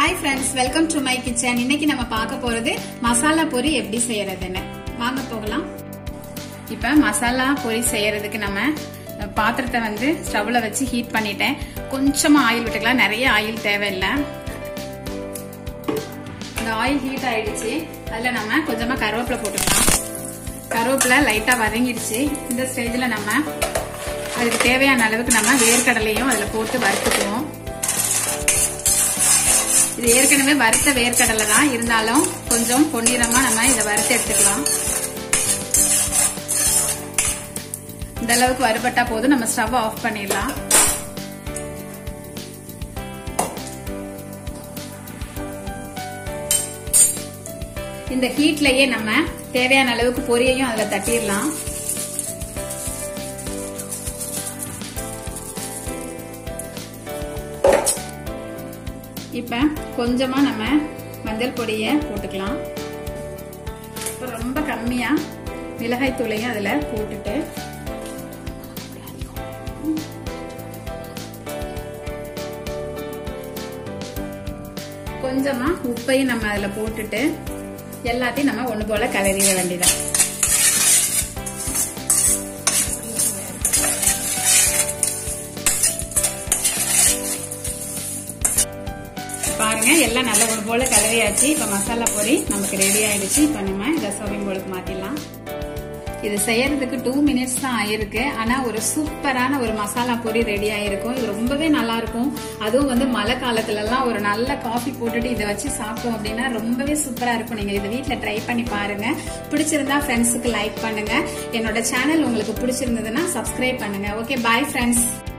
hi friends welcome to my kitchen இன்னைக்கு நம்ம பார்க்க போறது மசாலா பொரி எப்படி செய்யறதுன்னு வாங்க போகலாம் இப்ப மசாலா பொரி செய்யறதுக்கு நம்ம பாத்திரத்தை வந்து ஸ்டவ்ல வச்சு ஹீட் பண்ணிட்டேன் கொஞ்சமா ஆயில் விட்டுக்கலாம் நிறைய ஆயில் தேவையில்லை இந்த ஆயில் ஹீட் ஆயிடுச்சு அதுல நம்ம கொஞ்சமா கருவேப்பிலை போட்டுக்கலாம் கருவேப்பிலை லைட்டா வதங்கிடுச்சு இந்த ஸ்டேஜ்ல நம்ம அதுக்கு தேவையான அளவுக்கு நம்ம வேர்க்கடலையும் அதுல போட்டு வறுத்துக்குவோம் இது ஏற்கனவே வறுத்த வேர்க்கடலை தான் இருந்தாலும் கொஞ்சம் பொன்னிறமா நம்ம இதை வறுத்து எடுத்துக்கலாம் இந்த அளவுக்கு வறுபட்டா போதும் நம்ம ஸ்டவ் ஆஃப் பண்ணிடலாம் இந்த ஹீட்லயே நம்ம தேவையான அளவுக்கு பொரியையும் அதுல தட்டிடலாம் இப்ப கொஞ்சமா நம்ம மஞ்சள் பொடிய போட்டுக்கலாம் இப்ப ரொம்ப கம்மியா மிளகாய் தூளையும் அதுல போட்டுட்டு கொஞ்சமா உப்பையும் நம்ம அதுல போட்டுட்டு எல்லாத்தையும் நம்ம ஒண்ணு போல கலரிட வேண்டியதான் பாருங்க எல்லாம் நல்ல ஒரு போல கலரியாச்சு இப்ப மசாலா பொரி நமக்கு ரெடி ஆயிடுச்சு இப்ப நம்ம இதை சர்விங் போலுக்கு மாத்திடலாம் இது செய்யறதுக்கு டூ மினிட்ஸ் தான் ஆயிருக்கு ஆனா ஒரு சூப்பரான ஒரு மசாலா பொரி ரெடி ஆயிருக்கும் இது ரொம்பவே நல்லா இருக்கும் அதுவும் வந்து மழை காலத்துல எல்லாம் ஒரு நல்ல காஃபி போட்டுட்டு இதை வச்சு சாப்பிட்டோம் அப்படின்னா ரொம்பவே சூப்பரா இருக்கும் நீங்க இதை வீட்டுல ட்ரை பண்ணி பாருங்க பிடிச்சிருந்தா ஃப்ரெண்ட்ஸுக்கு லைக் பண்ணுங்க என்னோட சேனல் உங்களுக்கு பிடிச்சிருந்ததுன்னா சப்ஸ்கிரைப் பண்ணுங்க ஓகே பாய் ஃப்ரெண்ட்ஸ்